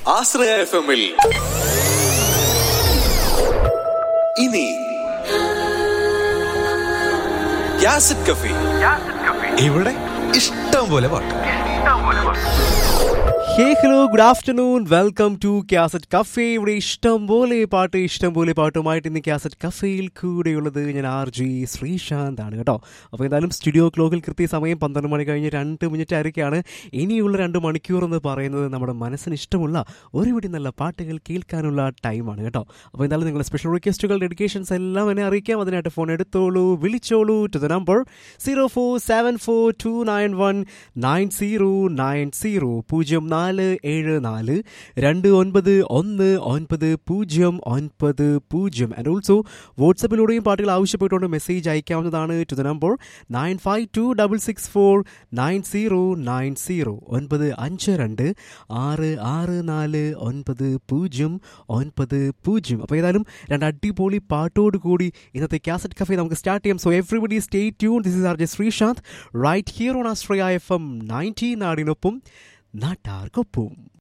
ആശ്രയ F എമ്മിൽ ഇനി യാസിഡ് കഫി ഇവിടെ ഇഷ്ടം പോലെ പാട്ട് hey hello good afternoon welcome to cassette cafe ഇവിടെ ഇഷ്ടം പോലെ പാട്ട് ഇഷ്ടം പോലെ പാട്ടുമായിട്ട് ഇന്ന് ക്യാസറ്റ് കഫേയിൽ കൂടെയുള്ളത് ഞാൻ ആർ ജി ശ്രീശാന്ത് ആണ് കേട്ടോ അപ്പോൾ എന്തായാലും സ്റ്റുഡിയോ ക്ലോക്കിൽ കൃത്യസമയം പന്ത്രണ്ട് മണി കഴിഞ്ഞ് രണ്ട് മിനിറ്റ് ആയിരിക്കുകയാണ് ഇനിയുള്ള രണ്ട് മണിക്കൂർ എന്ന് പറയുന്നത് നമ്മുടെ മനസ്സിന് ഇഷ്ടമുള്ള ഒരുപിടി നല്ല പാട്ടുകൾ കേൾക്കാനുള്ള ടൈമാണ് കേട്ടോ അപ്പോൾ എന്തായാലും നിങ്ങളുടെ സ്പെഷ്യൽ റിക്വസ്റ്റുകൾ ഡെഡിക്കേഷൻസ് എല്ലാം എന്നെ അറിയിക്കാം അതിനായിട്ട് ഫോൺ എടുത്തോളൂ വിളിച്ചോളൂ to the number zero four seven four two nine one nine zero nine zero പൂജ്യം നാല് ഏഴ് നാല് രണ്ട് ഒൻപത് ഒന്ന് ഒൻപത് പൂജ്യം ഒൻപത് പൂജ്യം ആൻഡ് ഓൾസോ വാട്സപ്പിലൂടെയും പാട്ടുകൾ ആവശ്യപ്പെട്ടുകൊണ്ട് മെസ്സേജ് അയക്കാവുന്നതാണ് to the number nine five two double six four nine zero nine zero ഒൻപത് അഞ്ച് രണ്ട് ആറ് ആറ് നാല് ഒൻപത് പൂജ്യം ഒൻപത് പൂജ്യം അപ്പോൾ ഏതായാലും രണ്ട് അടിപൊളി പാട്ടോട് കൂടി ഇന്നത്തെ കാസറ്റ് കഫേ നമുക്ക് സ്റ്റാർട്ട് ചെയ്യാം so everybody stay tune this is R J Sreesanth right here on Astraya F M nineteen നാടിനൊപ്പം നാട്ടാർക്കൊപ്പം